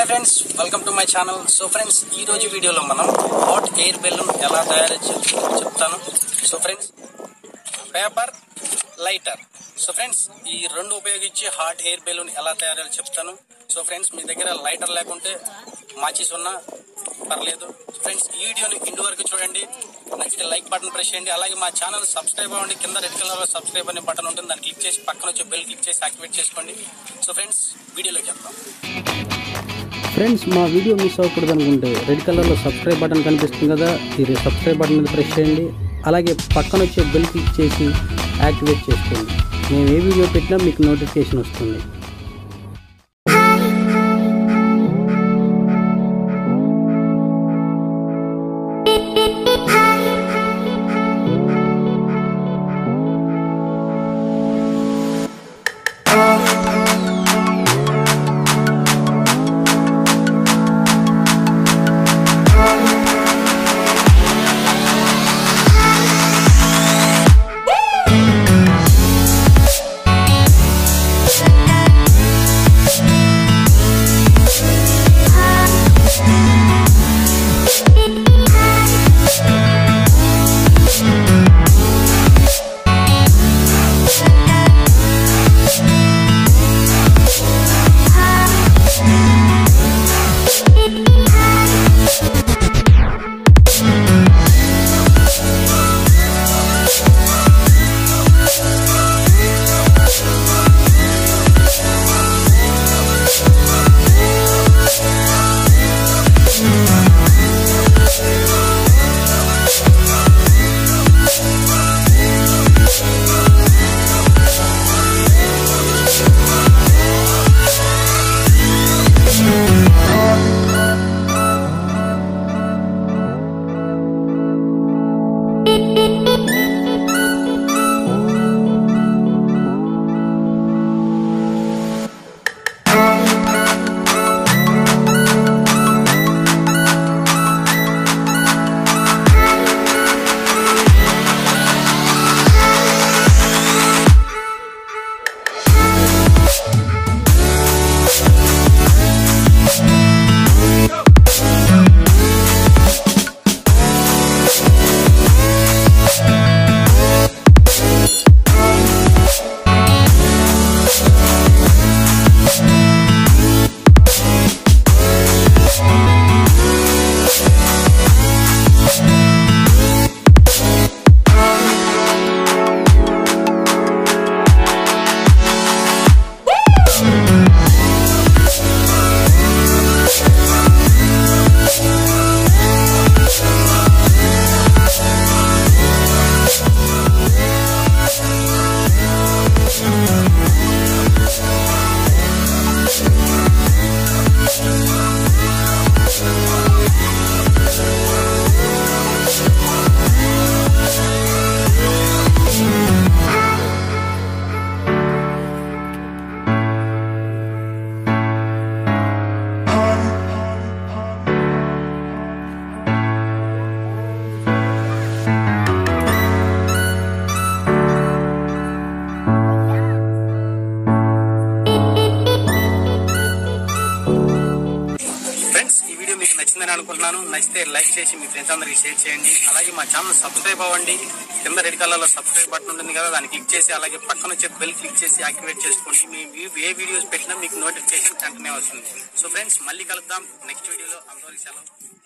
friends welcome to my channel so friends ఈ రోజు వీడియోలో మనం హాట్ ఎయిర్ బెలూన్ ఎలా తయారు చేయాలో చెప్తాను so friends paper lighter so friends ఈ రెండు ఉపయోగించి హాట్ ఎయిర్ బెలూన్ ఎలా తయారు చేయాలో చెప్తాను సో ఫ్రెండ్స్ మీ దగ్గర లైటర్ లేకుంటే మాచిస్ ఉన్నా పర్లేదు ఫ్రెండ్స్ ఈ వీడియోని ఇంటి వరకు చూడండి నచ్చితే లైక్ బటన్ ప్రెస్ చేయండి అలాగే మా ఛానల్ సబ్స్క్రైబ్ అవ్వండి కింద రెడ్ కలర్ లో సబ్స్క్రైబ్ అనే బటన్ ఉంటుంది దాన్ని క్లిక్ చేసి పక్కన వచ్చే బెల్ క్లిక్ చేసి యాక్టివేట్ చేసుకోండి సో ఫ్రెండ్స్ వీడియోలోకి వెళ్తాం ఫ్రెండ్స్ మా వీడియో మిస్ అవ్వకూడదు అనుకుంటే రెడ్ కలర్లో సబ్స్క్రైబ్ బటన్ కనిపిస్తుంది కదా ఈ సబ్స్క్రైబ్ బటన్ మీద ప్రెస్ చేయండి అలాగే పక్కన వచ్చే బెల్ క్లిక్ చేసి యాక్టివేట్ చేసుకోండి మేము ఏ వీడియో పెట్టినా మీకు నోటిఫికేషన్ వస్తుంది ఫ్రెండ్స్ ఈ వీడియో మీకు నచ్చిందని అనుకుంటున్నాను నచ్చితే లైక్ చేసి మీ ఫ్రెండ్స్ అందరికి షేర్ చేయండి అలాగే మా ఛానల్ సబ్స్క్రైబ్ అవ్వండి కింద రెడ్ కలర్ లో సబ్స్క్రైబ్ బటన్ ఉంటుంది కదా దాన్ని క్లిక్ చేసి అలాగే పక్కన వచ్చే బెల్ క్లిక్ చేసి యాక్టివేట్ చేసుకోండి మేము ఏ వీడియోస్ పెట్టినా మీకు నోటిఫికేషన్ వెంటనే వస్తుంది సో ఫ్రెండ్స్ మళ్ళీ కలుద్దాం నెక్స్ట్ వీడియోలో అందరికి సెలవు